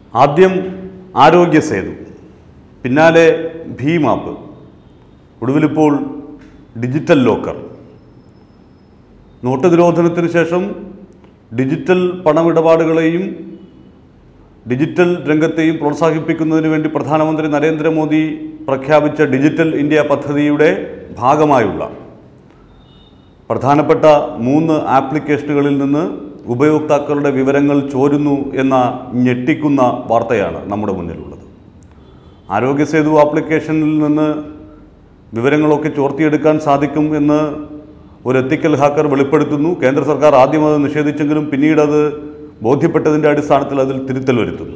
ആദ്യം ആരോഗ്യ സേതു പിന്നാലെ ഭീം ആപ്പ് ഒടുവിലിപ്പോൾ ഡിജിറ്റൽ ലോക്കർ നോട്ട് നിരോധനത്തിന് ശേഷം ഡിജിറ്റൽ പണമിടപാടുകളെയും ഡിജിറ്റൽ രംഗത്തെയും പ്രോത്സാഹിപ്പിക്കുന്നതിന് വേണ്ടി പ്രധാനമന്ത്രി നരേന്ദ്രമോദി പ്രഖ്യാപിച്ച ഡിജിറ്റൽ ഇന്ത്യ പദ്ധതിയുടെ ഭാഗമായുള്ള പ്രധാനപ്പെട്ട മൂന്ന് ആപ്ലിക്കേഷനുകളിൽ നിന്ന് ഉപയോക്താക്കളുടെ വിവരങ്ങൾ ചോരുന്നു എന്ന ഞെട്ടിക്കുന്ന വാർത്തയാണ് നമ്മുടെ മുന്നിലുള്ളത് ആരോഗ്യ സേതു ആപ്ലിക്കേഷനിൽ നിന്ന് വിവരങ്ങളൊക്കെ ചോർത്തിയെടുക്കാൻ സാധിക്കും എന്ന് ഒരു എത്തിക്കൽ ഹാക്കർ വെളിപ്പെടുത്തുന്നു കേന്ദ്ര സർക്കാർ ആദ്യം അത് നിഷേധിച്ചെങ്കിലും പിന്നീട് അത് ബോധ്യപ്പെട്ടതിൻ്റെ അടിസ്ഥാനത്തിൽ അതിൽ തിരുത്തൽ വരുത്തുന്നു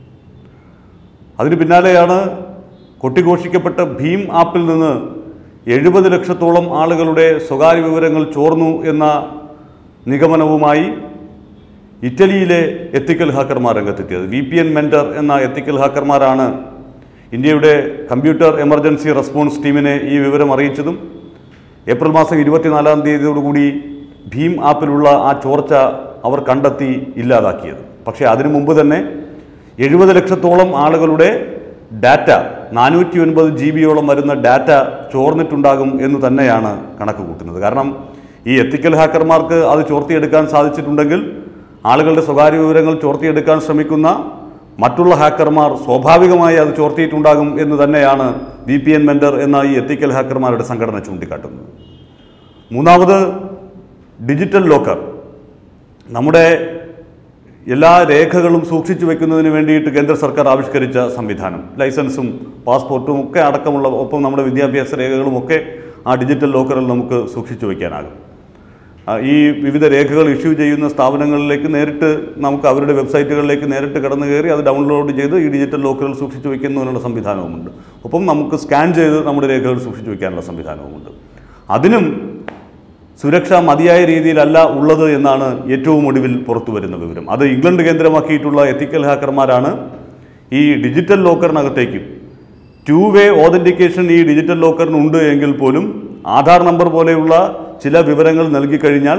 അതിന് പിന്നാലെയാണ് കൊട്ടിഘോഷിക്കപ്പെട്ട ഭീം ആപ്പിൽ നിന്ന് എഴുപത് ലക്ഷത്തോളം ആളുകളുടെ സ്വകാര്യ വിവരങ്ങൾ ചോർന്നു എന്ന നിഗമനവുമായി ഇറ്റലിയിലെ എത്തിക്കൽ ഹാക്കർമാർ രംഗത്തെത്തിയത് വി പി എൻ മെൻറ്റർ എന്ന എത്തിക്കൽ ഹാക്കർമാരാണ് ഇന്ത്യയുടെ കമ്പ്യൂട്ടർ എമർജൻസി റെസ്പോൺസ് ടീമിനെ ഈ വിവരം അറിയിച്ചതും ഏപ്രിൽ മാസം ഇരുപത്തിനാലാം തീയതിയോടുകൂടി ഭീം ആപ്പിലുള്ള ആ ചോർച്ച അവർ കണ്ടെത്തി ഇല്ലാതാക്കിയത് പക്ഷേ അതിനു മുമ്പ് തന്നെ എഴുപത് ലക്ഷത്തോളം ആളുകളുടെ ഡാറ്റ നാനൂറ്റി ഒൻപത് ജി ബിയോളം വരുന്ന ഡാറ്റ ചോർന്നിട്ടുണ്ടാകും എന്ന് തന്നെയാണ് കണക്ക് കൂട്ടുന്നത് കാരണം ഈ എത്തിക്കൽ ഹാക്കർമാർക്ക് അത് ചോർത്തിയെടുക്കാൻ സാധിച്ചിട്ടുണ്ടെങ്കിൽ ആളുകളുടെ സ്വകാര്യ വിവരങ്ങൾ ചോർത്തിയെടുക്കാൻ ശ്രമിക്കുന്ന മറ്റുള്ള ഹാക്കർമാർ സ്വാഭാവികമായി അത് ചോർത്തിയിട്ടുണ്ടാകും എന്ന് തന്നെയാണ് വി പി എൻ മെൻഡർ എന്ന ഈ എത്തിക്കൽ ഹാക്കർമാരുടെ സംഘടന ചൂണ്ടിക്കാട്ടുന്നത് മൂന്നാമത് ഡിജിറ്റൽ ലോക്കർ നമ്മുടെ എല്ലാ രേഖകളും സൂക്ഷിച്ചു വെക്കുന്നതിന് വേണ്ടിയിട്ട് കേന്ദ്ര സർക്കാർ ആവിഷ്കരിച്ച സംവിധാനം ലൈസൻസും പാസ്പോർട്ടും ഒക്കെ അടക്കമുള്ള ഒപ്പം നമ്മുടെ വിദ്യാഭ്യാസ രേഖകളും ഒക്കെ ആ ഡിജിറ്റൽ ലോക്കറിൽ നമുക്ക് സൂക്ഷിച്ചു വയ്ക്കാനാകും ആ, ഈ വിവിധ രേഖകൾ ഇഷ്യൂ ചെയ്യുന്ന സ്ഥാപനങ്ങളിലേക്ക് നേരിട്ട് നമുക്ക് അവരുടെ വെബ്സൈറ്റുകളിലേക്ക് നേരിട്ട് കടന്നു കയറി അത് ഡൗൺലോഡ് ചെയ്ത് ഈ ഡിജിറ്റൽ ലോക്കറിൽ സൂക്ഷിച്ചു വയ്ക്കുന്നതിനുള്ള സംവിധാനവുമുണ്ട് ഒപ്പം നമുക്ക് സ്കാൻ ചെയ്ത് നമ്മുടെ രേഖകൾ സൂക്ഷിച്ചു വയ്ക്കാനുള്ള സംവിധാനവുമുണ്ട് അതിനും സുരക്ഷ മതിയായ രീതിയിലല്ല ഉള്ളത് എന്നാണ് ഏറ്റവും ഒടുവിൽ പുറത്തു വരുന്ന വിവരം അത് ഇംഗ്ലണ്ട് കേന്ദ്രമാക്കിയിട്ടുള്ള എത്തിക്കൽ ഹാക്കർമാരാണ് ഈ ഡിജിറ്റൽ ലോക്കറിനകത്തേക്ക് ടു വേ ഓതൻറ്റിക്കേഷൻ ഈ ഡിജിറ്റൽ ലോക്കറിനുണ്ട് എങ്കിൽ പോലും ആധാർ നമ്പർ പോലെയുള്ള ചില വിവരങ്ങൾ നൽകിക്കഴിഞ്ഞാൽ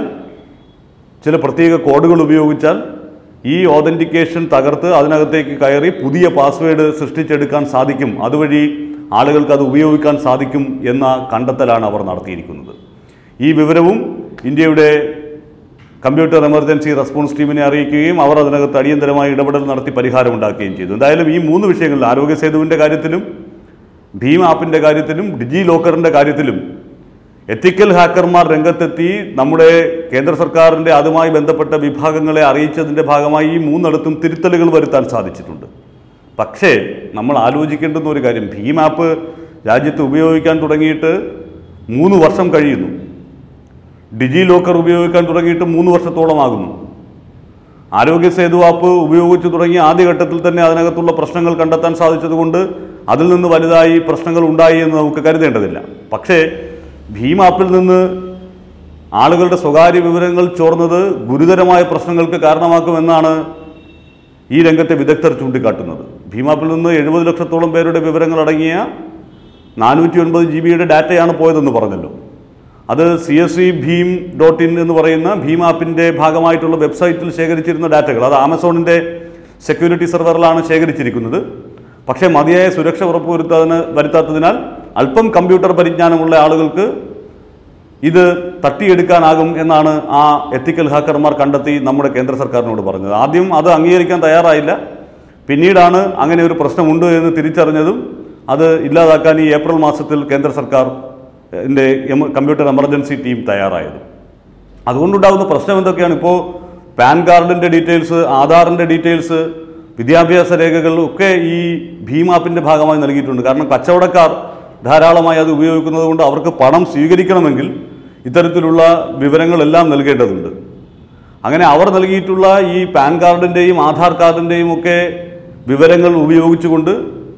ചില പ്രത്യേക കോഡുകൾ ഉപയോഗിച്ചാൽ ഈ ഓതൻറ്റിക്കേഷൻ തകർത്ത് അതിനകത്തേക്ക് കയറി പുതിയ പാസ്വേഡ് സൃഷ്ടിച്ചെടുക്കാൻ സാധിക്കും അതുവഴി ആളുകൾക്ക് അത് ഉപയോഗിക്കാൻ സാധിക്കും എന്ന കണ്ടെത്തലാണ് അവർ നടത്തിയിരിക്കുന്നത് ഈ വിവരവും ഇന്ത്യയുടെ കമ്പ്യൂട്ടർ എമർജൻസി റെസ്പോൺസ് ടീമിനെ അറിയിക്കുകയും അവർ അതിനകത്ത് അടിയന്തരമായി ഇടപെടൽ നടത്തി പരിഹാരം ഉണ്ടാക്കുകയും ചെയ്തു എന്തായാലും ഈ മൂന്ന് വിഷയങ്ങളിൽ ആരോഗ്യ സേതുവിൻ്റെ കാര്യത്തിലും ഭീം ആപ്പിൻ്റെ കാര്യത്തിലും ഡിജി ലോക്കറിൻ്റെ കാര്യത്തിലും എത്തിക്കൽ ഹാക്കർമാർ രംഗത്തെത്തി നമ്മുടെ കേന്ദ്ര സർക്കാരിൻ്റെ അതുമായി ബന്ധപ്പെട്ട വിഭാഗങ്ങളെ അറിയിച്ചതിൻ്റെ ഭാഗമായി ഈ മൂന്നിടത്തും തിരുത്തലുകൾ വരുത്താൻ സാധിച്ചിട്ടുണ്ട് പക്ഷേ നമ്മൾ ആലോചിക്കേണ്ടുന്ന ഒരു കാര്യം ഭീം ആപ്പ് രാജ്യത്ത് ഉപയോഗിക്കാൻ തുടങ്ങിയിട്ട് മൂന്ന് വർഷം കഴിയുന്നു ഡിജി ലോക്കർ ഉപയോഗിക്കാൻ തുടങ്ങിയിട്ട് മൂന്ന് വർഷത്തോളമാകുന്നു ആരോഗ്യ സേതു ആപ്പ് ഉപയോഗിച്ചു തുടങ്ങിയ ആദ്യഘട്ടത്തിൽ തന്നെ അതിനകത്തുള്ള പ്രശ്നങ്ങൾ കണ്ടെത്താൻ സാധിച്ചതുകൊണ്ട് അതിൽ നിന്ന് വലുതായി പ്രശ്നങ്ങൾ ഉണ്ടായി എന്ന് നമുക്ക് കരുതേണ്ടതില്ല പക്ഷേ ഭീം ആപ്പിൽ നിന്ന് ആളുകളുടെ സ്വകാര്യ വിവരങ്ങൾ ചോർന്നത് ഗുരുതരമായ പ്രശ്നങ്ങൾക്ക് കാരണമാക്കുമെന്നാണ് ഈ രംഗത്തെ വിദഗ്ധർ ചൂണ്ടിക്കാട്ടുന്നത് ഭീമാപ്പിൽ നിന്ന് എഴുപത് ലക്ഷത്തോളം പേരുടെ വിവരങ്ങൾ അടങ്ങിയ നാനൂറ്റി ഒൻപത് ജി ബിയുടെ ഡാറ്റയാണ് പോയതെന്ന് പറഞ്ഞല്ലോ അത് സി എസ് ഇ ഭീം ഡോട്ട് ഇൻ എന്ന് പറയുന്ന ഭീം ആപ്പിൻ്റെ ഭാഗമായിട്ടുള്ള വെബ്സൈറ്റിൽ ശേഖരിച്ചിരുന്ന ഡാറ്റകൾ അത് ആമസോണിൻ്റെ സെക്യൂരിറ്റി സെർവറിലാണ് ശേഖരിച്ചിരിക്കുന്നത് പക്ഷേ മതിയായ സുരക്ഷ ഉറപ്പുവരുത്താതിന് വരുത്താത്തതിനാൽ അല്പം കമ്പ്യൂട്ടർ പരിജ്ഞാനമുള്ള ആളുകൾക്ക് ഇത് തട്ടിയെടുക്കാനാകും എന്നാണ് ആ എത്തിക്കൽ ഹാക്കർമാർ കണ്ടെത്തി നമ്മുടെ കേന്ദ്ര സർക്കാരിനോട് പറഞ്ഞത് ആദ്യം അത് അംഗീകരിക്കാൻ തയ്യാറായില്ല പിന്നീടാണ് അങ്ങനെ ഒരു പ്രശ്നമുണ്ട് എന്ന് തിരിച്ചറിഞ്ഞതും അത് ഇല്ലാതാക്കാൻ ഈ ഏപ്രിൽ മാസത്തിൽ കേന്ദ്ര സർക്കാർ ൻ്റെ കമ്പ്യൂട്ടർ എമർജൻസി ടീം തയ്യാറായത് അതുകൊണ്ടുണ്ടാകുന്ന പ്രശ്നം എന്തൊക്കെയാണ് ഇപ്പോൾ പാൻ കാർഡിൻ്റെ ഡീറ്റെയിൽസ് ആധാറിൻ്റെ ഡീറ്റെയിൽസ് വിദ്യാഭ്യാസ രേഖകൾ ഒക്കെ ഈ ഭീം ആപ്പിൻ്റെ ഭാഗമായി നൽകിയിട്ടുണ്ട് കാരണം കച്ചവടക്കാർ ധാരാളമായി അത് ഉപയോഗിക്കുന്നത് കൊണ്ട് അവർക്ക് പണം സ്വീകരിക്കണമെങ്കിൽ ഇത്തരത്തിലുള്ള വിവരങ്ങളെല്ലാം നൽകേണ്ടതുണ്ട് അങ്ങനെ അവർ നൽകിയിട്ടുള്ള ഈ പാൻ കാർഡിൻ്റെയും ആധാർ കാർഡിൻ്റെയും ഒക്കെ വിവരങ്ങൾ ഉപയോഗിച്ചുകൊണ്ട്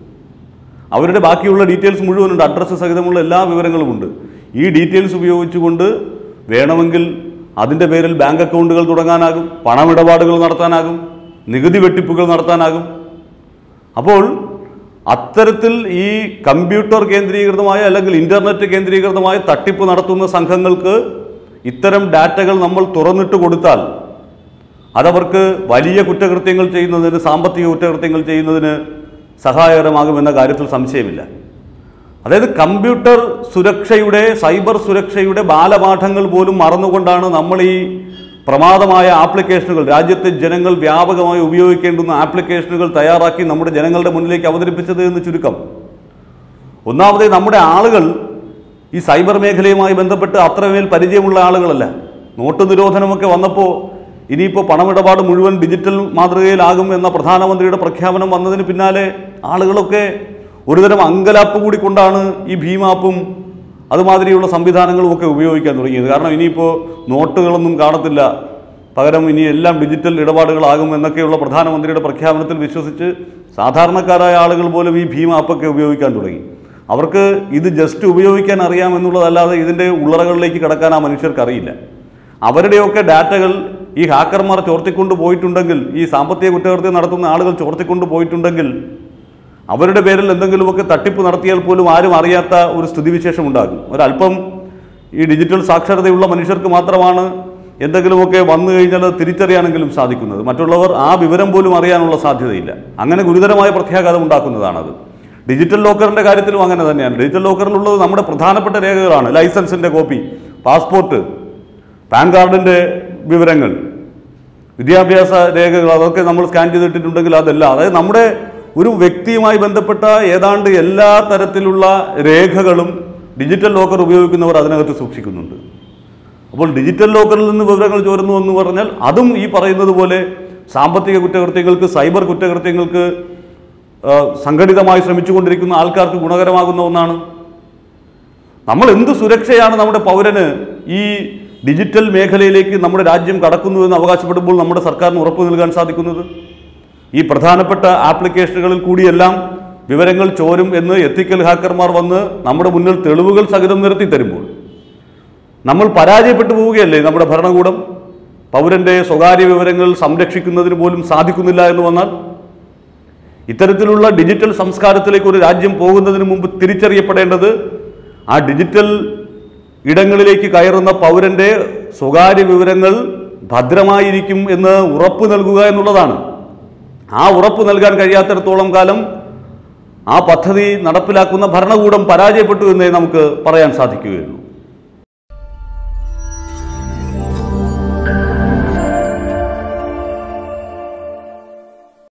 അവരുടെ ബാക്കിയുള്ള ഡീറ്റെയിൽസ് മുഴുവനുണ്ട് അഡ്രസ്സ് സഹിതമുള്ള എല്ലാ വിവരങ്ങളുമുണ്ട് ഈ ഡീറ്റെയിൽസ് ഉപയോഗിച്ചുകൊണ്ട് വേണമെങ്കിൽ അതിൻ്റെ പേരിൽ ബാങ്ക് അക്കൗണ്ടുകൾ തുടങ്ങാനാകും പണമിടപാടുകൾ നടത്താനാകും നികുതി വെട്ടിപ്പുകൾ നടത്താനാകും അപ്പോൾ അത്തരത്തിൽ ഈ കമ്പ്യൂട്ടർ കേന്ദ്രീകൃതമായ അല്ലെങ്കിൽ ഇൻ്റർനെറ്റ് കേന്ദ്രീകൃതമായ തട്ടിപ്പ് നടത്തുന്ന സംഘങ്ങൾക്ക് ഇത്തരം ഡാറ്റകൾ നമ്മൾ തുറന്നിട്ട് കൊടുത്താൽ അതവർക്ക് വലിയ കുറ്റകൃത്യങ്ങൾ ചെയ്യുന്നതിന് സാമ്പത്തിക കുറ്റകൃത്യങ്ങൾ ചെയ്യുന്നതിന് സഹായകരമാകുമെന്ന കാര്യത്തിൽ സംശയമില്ല അതായത് കമ്പ്യൂട്ടർ സുരക്ഷയുടെ സൈബർ സുരക്ഷയുടെ ബാലപാഠങ്ങൾ പോലും മറന്നുകൊണ്ടാണ് നമ്മൾ ഈ പ്രമാദമായ ആപ്ലിക്കേഷനുകൾ രാജ്യത്തെ ജനങ്ങൾ വ്യാപകമായി ഉപയോഗിക്കേണ്ടുന്ന ആപ്ലിക്കേഷനുകൾ തയ്യാറാക്കി നമ്മുടെ ജനങ്ങളുടെ മുന്നിലേക്ക് അവതരിപ്പിച്ചത് എന്ന് ചുരുക്കം ഒന്നാമത് നമ്മുടെ ആളുകൾ ഈ സൈബർ മേഖലയുമായി ബന്ധപ്പെട്ട് അത്രമേൽ പരിചയമുള്ള ആളുകളല്ല നോട്ട് നിരോധനമൊക്കെ വന്നപ്പോൾ ഇനിയിപ്പോൾ പണമിടപാട് മുഴുവൻ ഡിജിറ്റൽ മാതൃകയിലാകും എന്ന പ്രധാനമന്ത്രിയുടെ പ്രഖ്യാപനം വന്നതിന് പിന്നാലെ ആളുകളൊക്കെ ഒരുതരം അങ്കലാപ്പ് കൂടി കൊണ്ടാണ് ഈ ഭീമാപ്പും അതുമാതിരിയുള്ള സംവിധാനങ്ങളും ഒക്കെ ഉപയോഗിക്കാൻ തുടങ്ങിയത് കാരണം ഇനിയിപ്പോൾ നോട്ടുകളൊന്നും കാണത്തില്ല പകരം ഇനി എല്ലാം ഡിജിറ്റൽ ഇടപാടുകളാകും എന്നൊക്കെയുള്ള പ്രധാനമന്ത്രിയുടെ പ്രഖ്യാപനത്തിൽ വിശ്വസിച്ച് സാധാരണക്കാരായ ആളുകൾ പോലും ഈ ഭീം ആപ്പൊക്കെ ഉപയോഗിക്കാൻ തുടങ്ങി അവർക്ക് ഇത് ജസ്റ്റ് ഉപയോഗിക്കാൻ അറിയാമെന്നുള്ളതല്ലാതെ ഇതിൻ്റെ ഉള്ളറകളിലേക്ക് കിടക്കാൻ ആ മനുഷ്യർക്ക് അറിയില്ല അവരുടെയൊക്കെ ഡാറ്റകൾ ഈ ഹാക്കർമാർ ചോർത്തിക്കൊണ്ട് പോയിട്ടുണ്ടെങ്കിൽ ഈ സാമ്പത്തിക കുറ്റകൃത്യം നടത്തുന്ന ആളുകൾ ചോർത്തിക്കൊണ്ട് പോയിട്ടുണ്ടെങ്കിൽ അവരുടെ പേരിൽ എന്തെങ്കിലുമൊക്കെ തട്ടിപ്പ് നടത്തിയാൽ പോലും ആരും അറിയാത്ത ഒരു സ്ഥിതിവിശേഷം ഉണ്ടാകും ഒരല്പം ഈ ഡിജിറ്റൽ സാക്ഷരതയുള്ള മനുഷ്യർക്ക് മാത്രമാണ് എന്തെങ്കിലുമൊക്കെ വന്നു കഴിഞ്ഞാൽ അത് തിരിച്ചറിയാനെങ്കിലും സാധിക്കുന്നത് മറ്റുള്ളവർ ആ വിവരം പോലും അറിയാനുള്ള സാധ്യതയില്ല അങ്ങനെ ഗുരുതരമായ പ്രത്യാഘാതം ഉണ്ടാക്കുന്നതാണത് ഡിജിറ്റൽ ലോക്കറിൻ്റെ കാര്യത്തിലും അങ്ങനെ തന്നെയാണ് ഡിജിറ്റൽ ലോക്കറിലുള്ളത് നമ്മുടെ പ്രധാനപ്പെട്ട രേഖകളാണ് ലൈസൻസിൻ്റെ കോപ്പി പാസ്പോർട്ട് പാൻ കാർഡിൻ്റെ വിവരങ്ങൾ വിദ്യാഭ്യാസ രേഖകൾ അതൊക്കെ നമ്മൾ സ്കാൻ ചെയ്തിട്ടുണ്ടെങ്കിൽ അതല്ല അതായത് നമ്മുടെ ഒരു വ്യക്തിയുമായി ബന്ധപ്പെട്ട ഏതാണ്ട് എല്ലാ തരത്തിലുള്ള രേഖകളും ഡിജിറ്റൽ ലോക്കർ ഉപയോഗിക്കുന്നവർ അതിനകത്ത് സൂക്ഷിക്കുന്നുണ്ട് അപ്പോൾ ഡിജിറ്റൽ ലോക്കറിൽ നിന്ന് വിവരങ്ങൾ ചോരുന്നു എന്ന് പറഞ്ഞാൽ അതും ഈ പറയുന്നത് പോലെ സാമ്പത്തിക കുറ്റകൃത്യങ്ങൾക്ക് സൈബർ കുറ്റകൃത്യങ്ങൾക്ക് ആ, സംഘടിതമായി ശ്രമിച്ചുകൊണ്ടിരിക്കുന്ന ആൾക്കാർക്ക് ഗുണകരമാകുന്ന ഒന്നാണ് നമ്മൾ എന്ത് സുരക്ഷയാണ് നമ്മുടെ പൗരന് ഈ ഡിജിറ്റൽ മേഖലയിലേക്ക് നമ്മുടെ രാജ്യം കടക്കുന്നു എന്ന് അവകാശപ്പെടുമ്പോൾ നമ്മുടെ സർക്കാരിന് ഉറപ്പ് നൽകാൻ സാധിക്കുന്നത് ഈ പ്രധാനപ്പെട്ട ആപ്ലിക്കേഷനുകളിൽ കൂടിയെല്ലാം വിവരങ്ങൾ ചോരും എന്ന് എത്തിക്കൽ ഹാക്കർമാർ വന്ന് നമ്മുടെ മുന്നിൽ തെളിവുകൾ സഹിതം നിർത്തി തരുമ്പോൾ നമ്മൾ പരാജയപ്പെട്ടു പോവുകയല്ലേ നമ്മുടെ ഭരണകൂടം പൗരന്റെ സ്വകാര്യ വിവരങ്ങൾ സംരക്ഷിക്കുന്നതിന് പോലും സാധിക്കുന്നില്ല എന്ന് വന്നാൽ ഇത്തരത്തിലുള്ള ഡിജിറ്റൽ സംസ്കാരത്തിലേക്ക് ഒരു രാജ്യം പോകുന്നതിന് മുമ്പ് തിരിച്ചറിയപ്പെടേണ്ടത് ആ ഡിജിറ്റൽ ഇടങ്ങളിലേക്ക് കയറുന്ന പൗരന്റെ സ്വകാര്യ വിവരങ്ങൾ ഭദ്രമായിരിക്കും എന്ന് ഉറപ്പ് നൽകുക എന്നുള്ളതാണ് ആ ഉറപ്പ് നൽകാൻ കഴിയാത്തിടത്തോളം കാലം ആ പദ്ധതി നടപ്പിലാക്കുന്ന ഭരണകൂടം പരാജയപ്പെട്ടു എന്നേ നമുക്ക് പറയാൻ സാധിക്കുകയുള്ളൂ